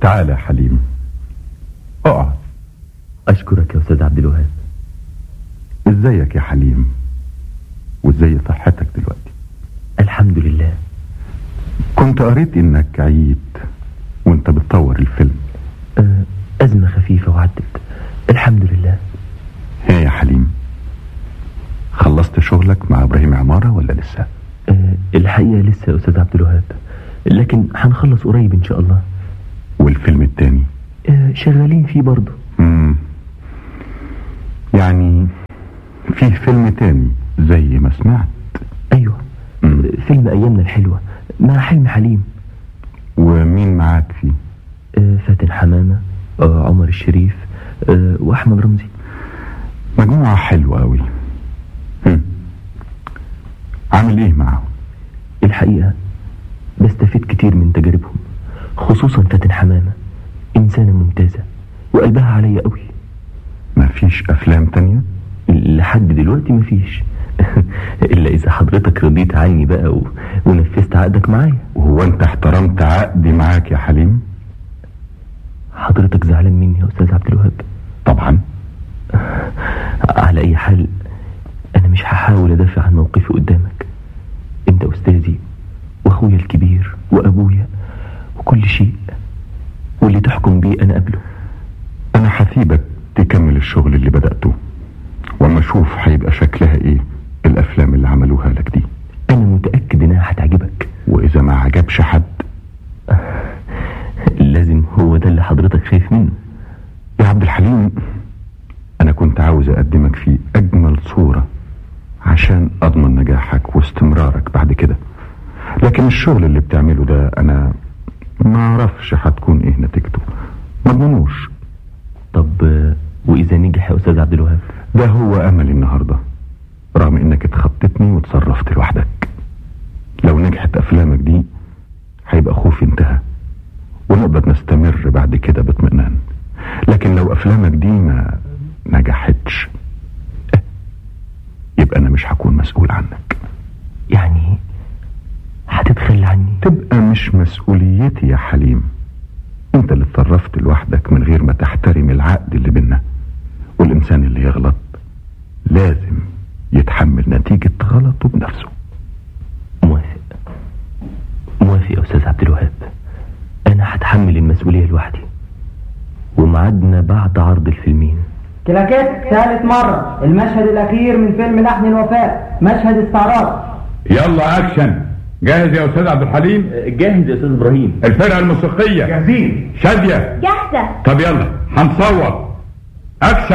تعال يا حليم اقعد أشكرك يا أستاذ عبد الوهاب ازيك يا حليم وازاي صحتك دلوقتي الحمد لله كنت قريت انك عييت وانت بتصور الفيلم آه، أزمة خفيفة وعدت الحمد لله ها يا حليم خلصت شغلك مع ابراهيم عمارة ولا لسه آه، الحقيقة لسه يا أستاذ عبد الوهاب لكن هنخلص قريب إن شاء الله والفيلم التاني آه، شغالين فيه برضه مم. يعني فيه فيلم تاني زي ما سمعت أيوه مم. فيلم أيامنا الحلوة مع حلمي حليم ومين معاك فيه آه، فاتن حمامة آه، عمر الشريف آه، وأحمد رمزي مجموعة حلوة أوي هم. عامل ايه معاهم الحقيقة بستفيد كتير من تجاربهم خصوصا فاتن حمامة إنسانة ممتازة وقلبها عليا قوي مفيش افلام تانية لحد دلوقتي مفيش إلا إذا حضرتك رضيت عني بقى و... ونفذت عقدك معايا وهو انت احترمت عقدي معاك يا حليم حضرتك زعلان مني يا أستاذ عبد الوهاب طبعا على أي حال أنا مش هحاول أدافع عن موقفي قدامك أنت أستاذي وأخويا الكبير وأبويا وكل شيء واللي تحكم بيه أنا قبله انا هسيبك تكمل الشغل اللي بدأته واما اشوف هيبقى شكلها ايه الافلام اللي عملوها لك دي أنا متأكد إنها هتعجبك واذا ما عجبش حد لازم هو ده اللي حضرتك خايف منه يا عبد الحليم انا كنت عاوز اقدمك في اجمل صورة عشان اضمن نجاحك واستمرارك بعد كده لكن الشغل اللي بتعمله ده انا ما اعرفش هتكون ايه نتيجته ما اضمنوش طب آه، وإذا نجح يا أستاذ عبد الوهاب ده هو املي النهاردة رغم انك اتخطتني وتصرفت لوحدك لو نجحت افلامك دي هيبقى خوفي انتهى ونقدر نستمر بعد كده باطمئنان لكن لو افلامك دي ما نجحتش اه، يبقى انا مش هكون مسؤول عنك يعني هتتخلى عني تبقى مش مسؤوليتي يا حليم انت اللي اتصرفت لوحدك من غير ما تحترم العقد اللي بينا والانسان اللي يغلط لازم يتحمل نتيجة غلطه بنفسه موافق موافق يا أستاذ عبد الوهاب أنا هتحمل المسؤولية لوحدي وميعادنا بعد عرض الفيلمين كلاكيت ثالث مرة المشهد الأخير من فيلم لحن الوفاء مشهد استعراض يلا اكشن جاهز يا استاذ عبد الحليم جاهز يا أستاذ إبراهيم الفرقه الموسيقيه جاهزين شاديه جاهزة طب يلا هنصور اكشن